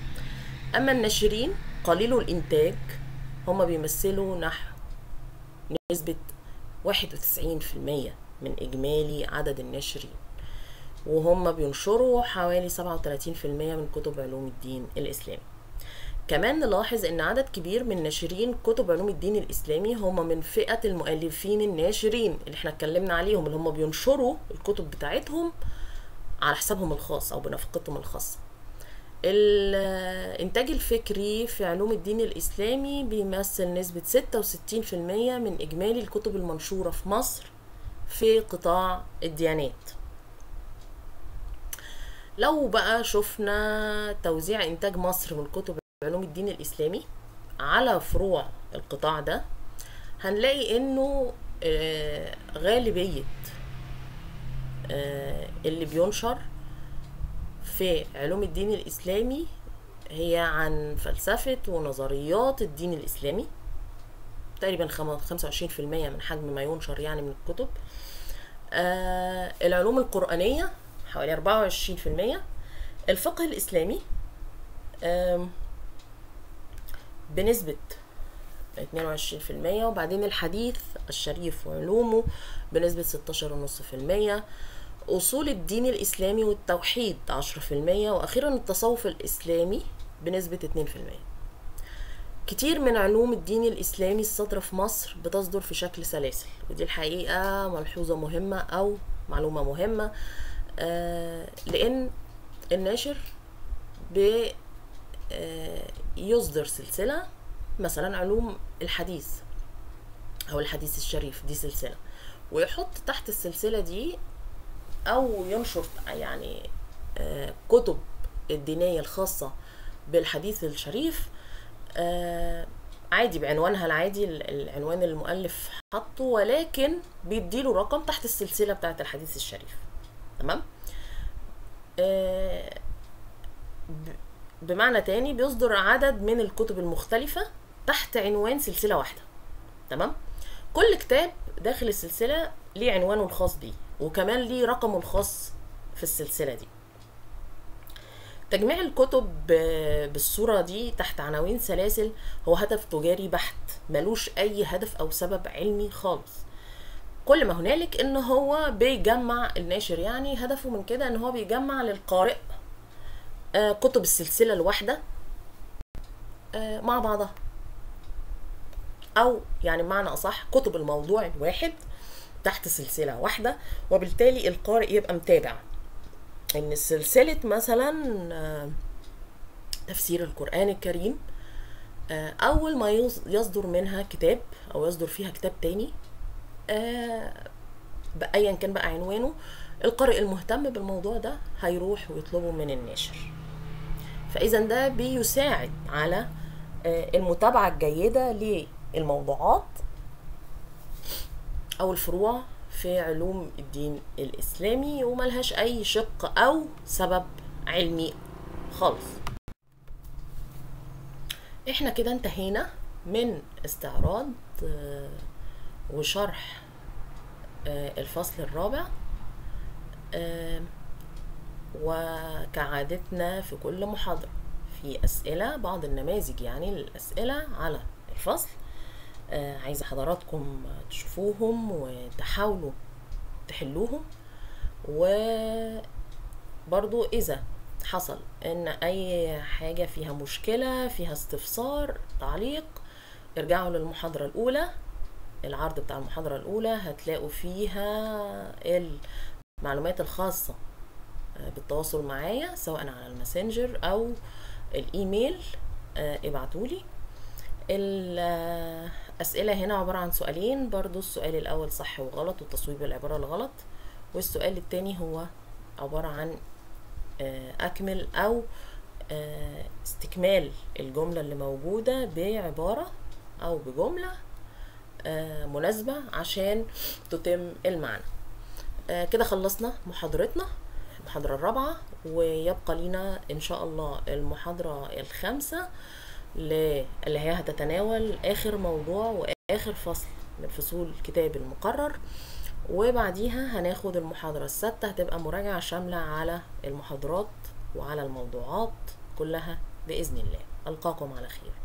Speaker 1: أما الناشرين قليلو الإنتاج هم بيمثلوا نحو نسبة 91% من إجمالي عدد الناشرين وهم بينشروا حوالي 37% من كتب علوم الدين الإسلامي كمان نلاحظ ان عدد كبير من ناشرين كتب علوم الدين الاسلامي هم من فئه المؤلفين الناشرين اللي احنا اتكلمنا عليهم اللي هم بينشروا الكتب بتاعتهم على حسابهم الخاص او بنفقتهم الخاصه الانتاج الفكري في علوم الدين الاسلامي بيمثل نسبه 66% من اجمالي الكتب المنشوره في مصر في قطاع الديانات لو بقى شفنا توزيع انتاج مصر من كتب علوم الدين الإسلامي على فروع القطاع ده هنلاقي إنه آه، غالبية آه، اللي بينشر في علوم الدين الإسلامي هي عن فلسفة ونظريات الدين الإسلامي تقريبا خمسة وعشرين في المية من حجم ما ينشر يعني من الكتب آه العلوم القرآنية حوالي أربعة وعشرين في المية الفقه الإسلامي آه بنسبة 22% وبعدين الحديث الشريف وعلومه بنسبة 16.5% أصول الدين الإسلامي والتوحيد 10% وأخيرا التصوف الإسلامي بنسبة 2% كتير من علوم الدين الإسلامي الصادرة في مصر بتصدر في شكل سلاسل ودي الحقيقة ملحوظة مهمة أو معلومة مهمة آه لأن الناشر ب آه يصدر سلسلة مثلا علوم الحديث أو الحديث الشريف دي سلسلة ويحط تحت السلسلة دي أو ينشر يعني آه كتب الدينية الخاصة بالحديث الشريف آه عادي بعنوانها العادي العنوان المؤلف حطه ولكن بيديله رقم تحت السلسلة بتاعت الحديث الشريف تمام آه بمعنى تاني بيصدر عدد من الكتب المختلفة تحت عنوان سلسلة واحدة تمام كل كتاب داخل السلسلة ليه عنوانه الخاص بيه وكمان ليه رقمه الخاص في السلسلة دي تجميع الكتب بالصورة دي تحت عناوين سلاسل هو هدف تجاري بحت ملوش أي هدف أو سبب علمي خالص كل ما هنالك ان هو بيجمع الناشر يعني هدفه من كده ان هو بيجمع للقارئ آه كتب السلسلة الواحدة آه مع بعضها أو يعني بمعنى أصح كتب الموضوع الواحد تحت سلسلة واحدة وبالتالي القارئ يبقى متابع إن سلسلة مثلا آه تفسير القرآن الكريم أول ما يصدر منها كتاب أو يصدر فيها كتاب تاني بأيا كان بقى عنوانه القارئ المهتم بالموضوع ده هيروح ويطلبه من الناشر فاذا ده بيساعد على المتابعه الجيده للموضوعات او الفروع في علوم الدين الاسلامي وملهاش اي شق او سبب علمي خالص احنا كده انتهينا من استعراض وشرح الفصل الرابع وكعادتنا في كل محاضرة في أسئلة بعض النماذج يعني للأسئلة على الفصل آه عايزة حضراتكم تشوفوهم وتحاولوا تحلوهم وبرضو إذا حصل إن أي حاجة فيها مشكلة فيها استفسار تعليق ارجعوا للمحاضرة الأولى العرض بتاع المحاضرة الأولى هتلاقوا فيها المعلومات الخاصة بالتواصل معايا سواء على الماسنجر او الايميل ابعتولي الاسئله هنا عباره عن سؤالين برضو السؤال الاول صح وغلط وتصويب العباره الغلط والسؤال التاني هو عباره عن اكمل او استكمال الجمله اللي موجوده بعباره او بجمله مناسبه عشان تتم المعنى كده خلصنا محاضرتنا المحاضرة الرابعة ويبقى لنا إن شاء الله المحاضرة الخامسة اللي هي هتتناول آخر موضوع وآخر فصل من فصول الكتاب المقرر وبعديها هناخد المحاضرة السادسة هتبقى مراجعة شاملة على المحاضرات وعلى الموضوعات كلها بإذن الله ألقاكم على خير